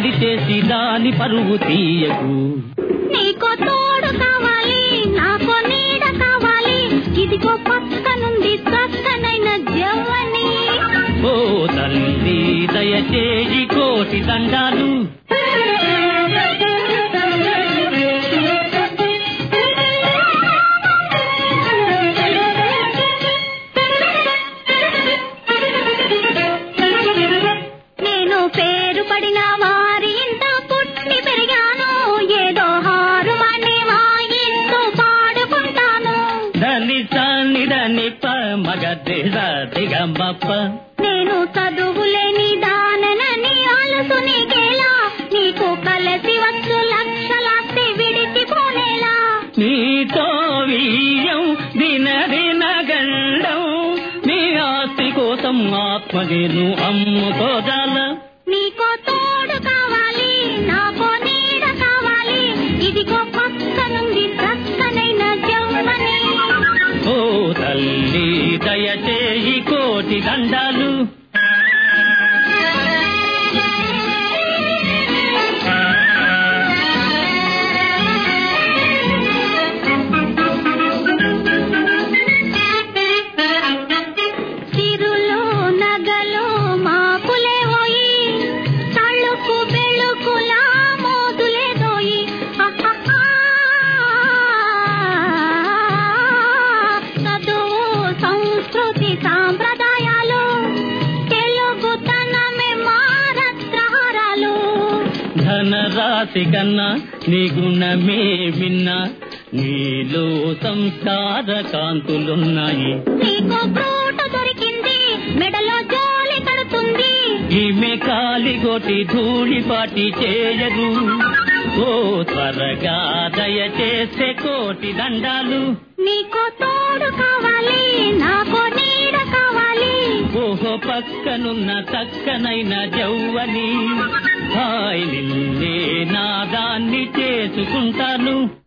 పెళ్లి చేసి దాని పరువు తీయకు నీకో తోడు కావాలి నాకో నీడ కావాలి ఇదిగో పక్కనుంది చక్కనైన జవ్వని ఓ తల్లి దయచేసి కోటి దండాలు నేను పేరు పడిన వారి ఇంట పుట్టి పెరిగాను ఏదో హారు అనే వాయిస్తూ పాడుకుంటాను దని సాని దని ప మగ దిగమ్మప్ప నేను చదువులేని దాననని అలుసు నీకేలా నీకు కలసి వచ్చు లక్షలాస్తి విడిచిపోనేలా నీతో వీయం దిన దిన గండం నీ ఆస్తి కోసం ఆత్మగేను అమ్ముకోదాల నీకో తోడు కావాలి నాకో నీడ కావాలి ఇదిగో పక్కనుంది చక్కనైన జవ్వని ఓ తల్లి దయచేయి కోటి దండాలు సిరులు నగలు మాకులే పోయి తళ్ళుకు బెళ్ళుకులా మోదులే దోయి అహహా. చదువు సంస్కృతి సాంప్రదాయాలు తెలుగుతనమే మారత్రహారాలు ధనరాశి కన్నా నీ గుణమే విన్నా నీలో సంస్కార కాంతులున్నాయి నీకు ఫ్రూట్ దొరికింది మెడలో జోలి కడుతుంది ఈమె కాలిగొట్టి ధూళిపాటి చేయరు ఓ త్వరగా దయచేసే కోటి దండాలు నీకో తోడు కావాలి నాకో నీడ కావాలి ఓహో పక్కనున్న చక్కనైన జౌవని హాయ్ నిన్నే నా దాన్ని చేసుకుంటాను